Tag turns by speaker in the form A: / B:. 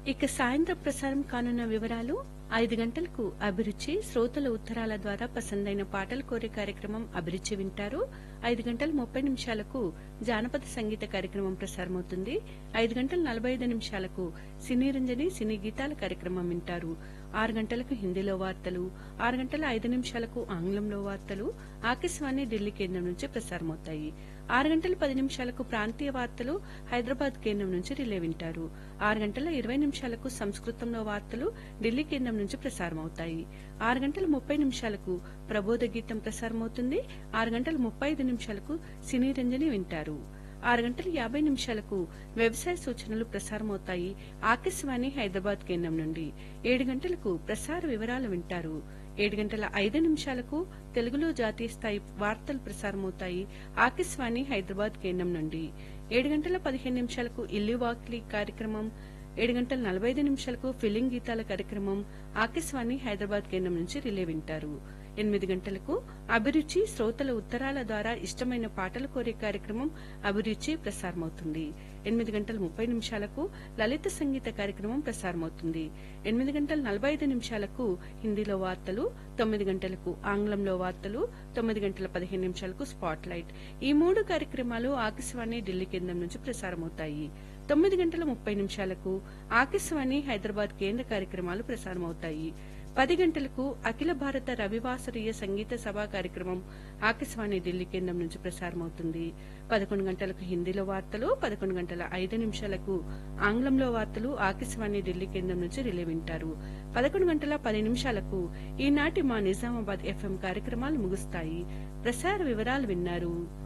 A: ఇక సాయంత్రం ప్రసారం కానున్న వివరాలు ఐదు గంటలకు అభిరుచి శ్రోతల ఉత్తరాల ద్వారా పసందైన పాటలు కోరే కార్యక్రమం అభిరుచి వింటారు ఐదు గంటల ముప్పై నిమిషాలకు జానపద సంగీత కార్యక్రమం ప్రసారమవుతుంది ఐదు గంటల నలభై ఐదు నిమిషాలకు సినీ రంజని సినీ గీతాల కార్యక్రమం వింటారు ఆరు గంటలకు హిందీలో వార్తలు ఆరు గంటల ఐదు నిమిషాలకు ఆంగ్లంలో వార్తలు ఆకాశవాణి ఢిల్లీ కేంద్రం నుంచి ప్రసారమవుతాయి ఆరు గంటల పది నిమిషాలకు ప్రాంతీయ వార్తలు హైదరాబాద్ కేంద్రం నుంచి రిలే వింటారు ఆరు గంటల ఇరవై నిమిషాలకు సంస్కృతంలో వార్తలు ఢిల్లీ కేంద్రం నుంచి ప్రసారమవుతాయి ఆరు గంటల ముప్పై నిమిషాలకు ప్రబోధ గీతం ప్రసారమవుతుంది ఆరు గంటల ముప్పై ఐదు నిమిషాలకు సినీ రంజని వింటారు ఆరు గంటల యాభై నిమిషాలకు వ్యవసాయ సూచనలు ప్రసారమవుతాయి ఆకాశవాణి హైదరాబాద్ కేంద్రం నుండి ఏడు గంటలకు ప్రసార వివరాలు వింటారు ఏడు గంటల ఐదు నిమిషాలకు తెలుగులో జాతీయ స్థాయి వార్తలు ప్రసారమవుతాయి ఆకాశవాణి హైదరాబాద్ కేంద్రం నుండి ఏడు గంటల పదిహేను నిమిషాలకు ఇల్లు వాక్లీ కార్యక్రమం ఏడు గంటల నలభై ఐదు నిమిషాలకు ఫిలింగ్ గీతాల కార్యక్రమం ఆకాశవాణి హైదరాబాద్ కేంద్రం నుంచి రిలే వింటారు ఎనిమిది గంటలకు అభిరుచి శ్రోతల ఉత్తరాల ద్వారా ఇష్టమైన పాటలు కోరే కార్యక్రమం అభిరుచి ప్రసారమవుతుంది ఎనిమిది గంటల ముప్పై నిమిషాలకు లలిత సంగీత కార్యక్రమం ప్రసారమవుతుంది ఎనిమిది గంటల నలభై ఐదు నిమిషాలకు హిందీలో వార్తలు తొమ్మిది గంటలకు ఆంగ్లంలో వార్తలు తొమ్మిది గంటల పదిహేను నిమిషాలకు స్పాట్ లైట్ ఈ మూడు కార్యక్రమాలు ఆకాశవాణి ఢిల్లీ కేంద్రం నుంచి ప్రసారమవుతాయి తొమ్మిది గంటల ముప్పై నిమిషాలకు ఆకాశవాణి హైదరాబాద్ కేంద్ర కార్యక్రమాలు ప్రసారమవుతాయి పది గంటలకు అఖిల భారత రవివాసరీయ సంగీత సభ కార్యక్రమం ఆకాశవాణి ఢిల్లీ కేంద్రం నుంచి ప్రసారమవుతుంది పదకొండు గంటలకు హిందీలో వార్తలు పదకొండు గంటల ఐదు నిమిషాలకు ఆంగ్లంలో వార్తలు ఆకాశవాణి ఢిల్లీ కేంద్రం నుంచి రిలే వింటారు పదకొండు గంటల పది నిమిషాలకు ఈనాటి మా నిజామాబాద్ ఎఫ్ఎం కార్యక్రమాలు ముగుస్తాయి ప్రసార వివరాలు విన్నారు